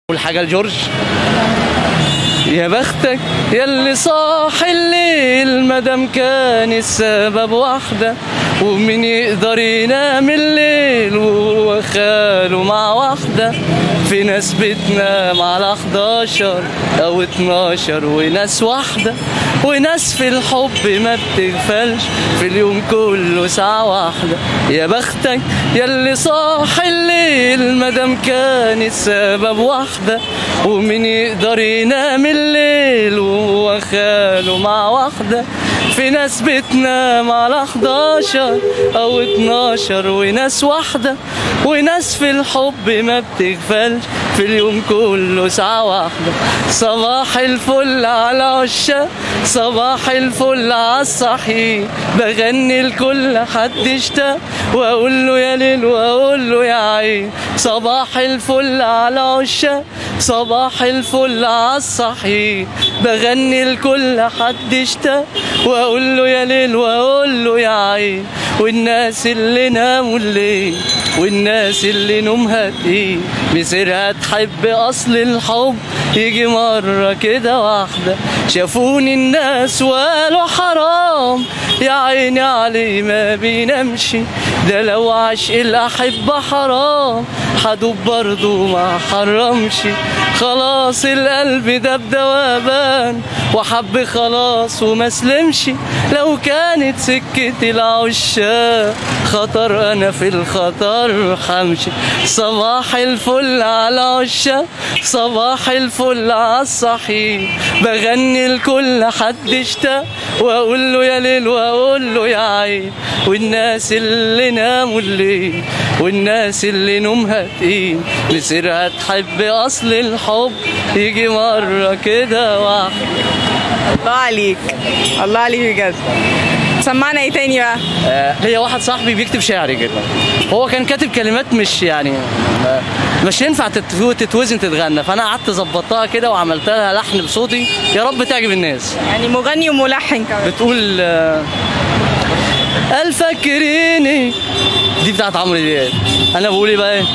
أول حاجة لجورج يا بختك ياللي صاحي الليل مادام كان السبب واحدة ومين يقدر ينام الليل وهو خاله مع واحدة في ناس بتنام على 11 أو 12 وناس واحدة وناس في الحب ما بتغفلش في اليوم كله ساعة واحدة يا بختك ياللي صاحي الليل مادام كان السبب واحدة ومين يقدر ينام الليل وهو خاله مع واحدة في ناس بتنام على 11 أو 12 وناس واحدة وناس في الحب ما بتغفلش في اليوم كله ساعة واحدة صباح الفل على عشاق صباح الفل على الصحيح بغني لكل حد اشتاق واقول له يا ليل واقول له يا عين صباح الفل على عشاق صباح الفل على الصحيح بغني لكل حد اشتاق واقول له يا ليل واقول له يا عين والناس اللي ناموا الليل والناس اللي نومها تقيل مصيرها تحب اصل الحب يجي مرة كده واحدة شافوني الناس وقالوا حرام يا عيني عليه ما بينامش ده لو عشق الأحبة حرام حدوب برضه ما حرمش خلاص القلب ده بدوابان وحب خلاص وما سلمش لو كانت سكتي العشاق خطر انا في الخطر حمشي صباح الفل على عشاق صباح الفل على الصحيح بغني لكل حد اشتاق واقول له يا ليل واقول له يا عين والناس اللي ناموا الليل والناس اللي نومها تقيل مصيرها تحب اصل الحب يجي مره كده واحده الله عليك الله عليك بجد سمعنا ايه تاني بقى آه، ليا واحد صاحبي بيكتب شعري كده هو كان كاتب كلمات مش يعني آه، مش ينفع تت- تتوزن تتغنى فانا قعدت ظبطتها كده وعملت لها لحن بصوتي يا رب تعجب الناس يعني مغني وملحن كمان بتقول آه، قال فاكريني دي بتاعت عمرو دياب انا بقول ايه بقى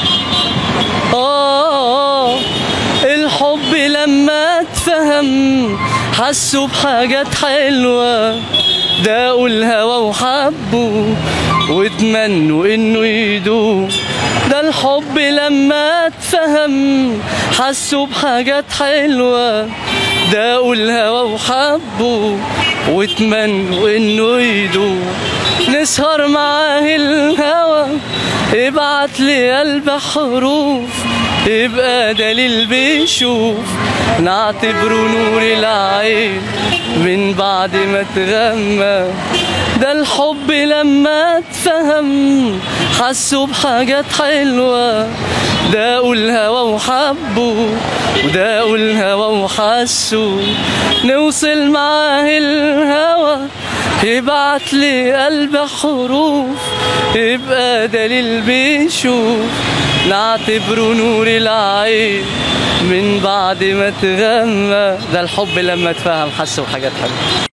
اه الحب لما اتفهم حسوا بحاجات حلوة داقوا الهوى وحبوا واتمنوا انه يدوم ده الحب لما اتفهم حسوا بحاجات حلوة داقوا الهوى وحبوا واتمنوا انه يدوم نسهر معاه الهوى ابعت لي قلب حروف يبقى دليل بيشوف نعتبره نور العين من بعد ما تغمى ده الحب لما اتفهم حسوا بحاجات حلوة داقوا الهوى وحبوا وداقوا الهوى وحسوا نوصل معاه الهوى يبعت لي قلب حروف يبقى دليل بيشوف نعتبره نور العين من بعد ما تغمى ده الحب لما اتفهم حس بحاجات حلوه